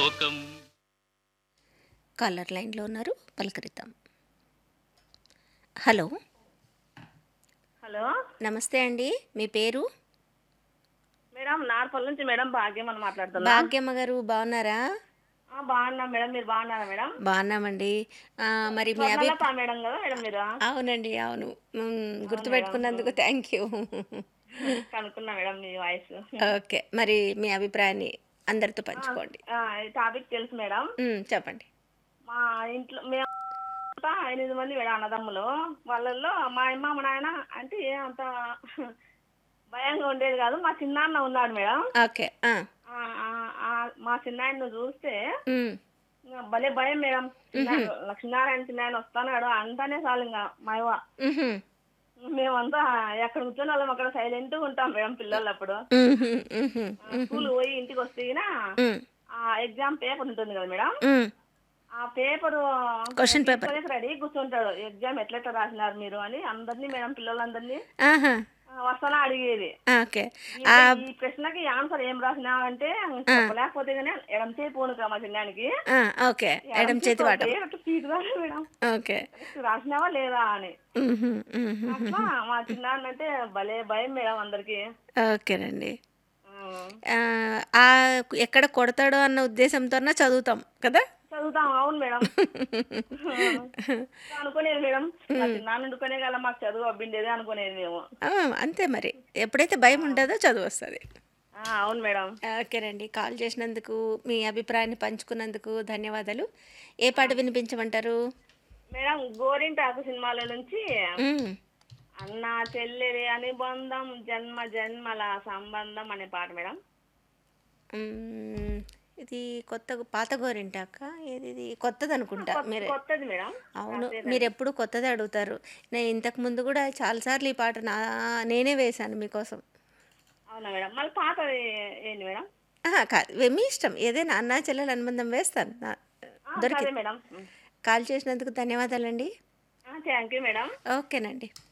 లోకం కాలర్ లైన్లో ఉన్నారు పలకరిద్దాం హలో హలో నమస్తే అండి మీ పేరు మేడం నార్పల్ నుంచి మేడం భాగ్యం అని మాట్లాడుతున్నా భాగ్యమ్మ గారు బాగున్నారా ఆ, బాగున్నా మేడం మీరు బాగున్నారా మేడం బాగున్నామండి ఆ, మరి మీ అభి స్వర్ణలత మేడం కదా మేడం మీరు అవునండి అవును మ్, గుర్తుపెట్టుకున్నందుకు థ్యాంక్ యూ కనుక్కున్నా మేడం మీ వాయిస్ ఓకే మరి మీ అభిప్రాయాన్ని అందరితో పంచుకోండి ఆ, ఈ టాపిక్ తెలుసు మేడం మ్, చెప్పండి మా ఇంట్లో మేము అంతా ఎనిమిది మంది మేడం అన్నదమ్ములు వాళ్ళల్లో మా అమ్మ మా నాయన అంటే అంత భయంగా ఉండేది కాదు మా చిన్నాన్న ఉన్నాడు మేడం ఓకే ఆ, ఆ, ఆ, ఆ, మా చిన్నాయన చూస్తే మ్, ఇంకా భలే భయం మేడం చిన్నాయన లక్ష్మీనారాయణ చిన్నాయన వస్తాడు అంటానే చాలు ఇంకా మాయవ మ్హూ, మేమంతా ఎక్కడ కూర్చొని వాళ్ళం అక్కడ సైలెంట్ గా ఉంటాం మేడం పిల్లలు అప్పుడు మ్హూ, మ్హూ, స్కూల్ పోయి ఇంటికి వస్తే మ్, ఆ ఎగ్జామ్ పేపర్ ఉంటుంది కదా మేడం మ్. ఆ పేపర్ Question paper. రెడీ కూర్చుంటాడు ఎగ్జామ్ ఎట్లా ఎట్లా రాసినారు మీరు అని అందరినీ మేడం పిల్లలందరినీ ఆహా ఆ, వస్తానా అడిగేది ఓకే ఈ ఈ ప్రశ్నకి ఆన్సర్ ఏం రాసినావు అంటే చెప్పలేకపోతే కానీ ఎడం చేయి పోను మా చిన్నానికి ఆ, ఓకే ఎడం చేతి వాటం సీట్ రాలే మేడం ఓకే రాసినావా లేదా అని మ్హూ, మ్హూ. అట్లా మా చిన్నాన్న అంటే భలే భయం మేడం అందరికి ఓకేనండి ఆ, ఆ ఎక్కడ కొడతాడో అన్న ఉద్దేశంతోనే చదువుతాం కదా చదువుతాం అవును మేడం అనుకునేది మేడం మా చిన్నాన్న అనుకునే కదా మాకు చదువు అబ్బిండేది అనుకునేది మేము ఆ, అంతే మరి ఎప్పుడైతే భయం ఉంటుందో చదువు వస్తుంది ఆ, అవును మేడం ఓకేనండి కాల్ చేసినందుకు మీ అభిప్రాయాన్ని పంచుకున్నందుకు ధన్యవాదాలు ఏ పాట వినిపించమంటారు మేడం గోరింటాకు సినిమాల నుంచి మ్, అన్న చెల్లెలి అనుబంధం జన్మ జన్మల సంబంధం అనే పాట మేడం మ్, ఇది కొత్త పాత గోరింటాక ఏది ఇది కొత్తది అనుకుంటా మీరు కొత్తది మేడం అవును మీరు ఎప్పుడు కొత్తది అడుగుతారు నేను ఇంతకు ముందు కూడా చాలాసార్లు ఈ పాట నా నేనే వేశాను మీకోసం అవునా మేడం మళ్ళీ పాతది ఏంటి మేడం ఆహా, కాదు మీ ఇష్టం ఏదైనా అన్నా చెల్లెలు అనుబంధం వేస్తాను నా- ఆ, దొరికి సరే మేడం కాల్ చేసినందుకు ధన్యవాదాలండి థ్యాంక్ యూ మేడం ఓకేనండి